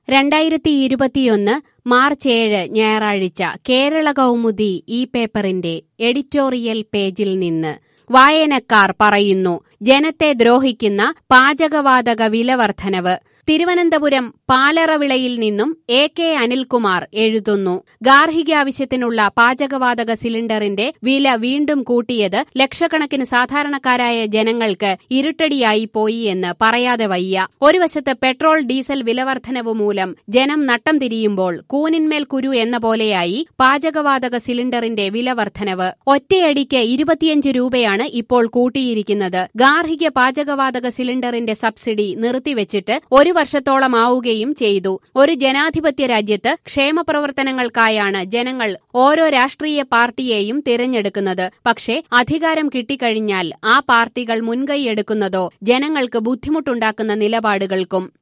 രണ്ടായിരത്തി ഇരുപത്തിയൊന്ന് മാർച്ച് ഏഴ് ഞായറാഴ്ച കേരള കൗമുദി ഈ പേപ്പറിന്റെ എഡിറ്റോറിയൽ പേജിൽ നിന്ന് വായനക്കാർ പറയുന്നു ജനത്തെ ദ്രോഹിക്കുന്ന പാചകവാതക വിലവർദ്ധനവ് തിരുവനന്തപുരം പാലറവിളയിൽ നിന്നും എ കെ അനിൽകുമാർ എഴുതുന്നു ഗാർഹികാവശ്യത്തിനുള്ള പാചകവാതക സിലിണ്ടറിന്റെ വില വീണ്ടും കൂട്ടിയത് ലക്ഷക്കണക്കിന് സാധാരണക്കാരായ ജനങ്ങൾക്ക് ഇരുട്ടടിയായി പോയി എന്ന് പറയാതെ വയ്യ ഒരു വശത്ത് പെട്രോൾ ഡീസൽ വിലവർദ്ധനവ് മൂലം ജനം നട്ടം തിരിയുമ്പോൾ കൂനിന്മേൽ കുരു എന്ന പോലെയായി പാചകവാതക സിലിണ്ടറിന്റെ വിലവർദ്ധനവ് ഒറ്റയടിക്ക് ഇരുപത്തിയഞ്ച് രൂപയാണ് ഇപ്പോൾ കൂട്ടിയിരിക്കുന്നത് ഗാർഹിക പാചകവാതക സിലിണ്ടറിന്റെ സബ്സിഡി നിർത്തിവെച്ചിട്ട് ഒരു വർഷത്തോളമാവുകയും ചെയ്തു ഒരു ജനാധിപത്യ രാജ്യത്ത് ക്ഷേമപ്രവർത്തനങ്ങൾക്കായാണ് ജനങ്ങൾ ഓരോ രാഷ്ട്രീയ പാർട്ടിയെയും തിരഞ്ഞെടുക്കുന്നത് പക്ഷേ അധികാരം കിട്ടിക്കഴിഞ്ഞാൽ ആ പാർട്ടികൾ മുൻകൈയെടുക്കുന്നതോ ജനങ്ങൾക്ക് ബുദ്ധിമുട്ടുണ്ടാക്കുന്ന നിലപാടുകൾക്കും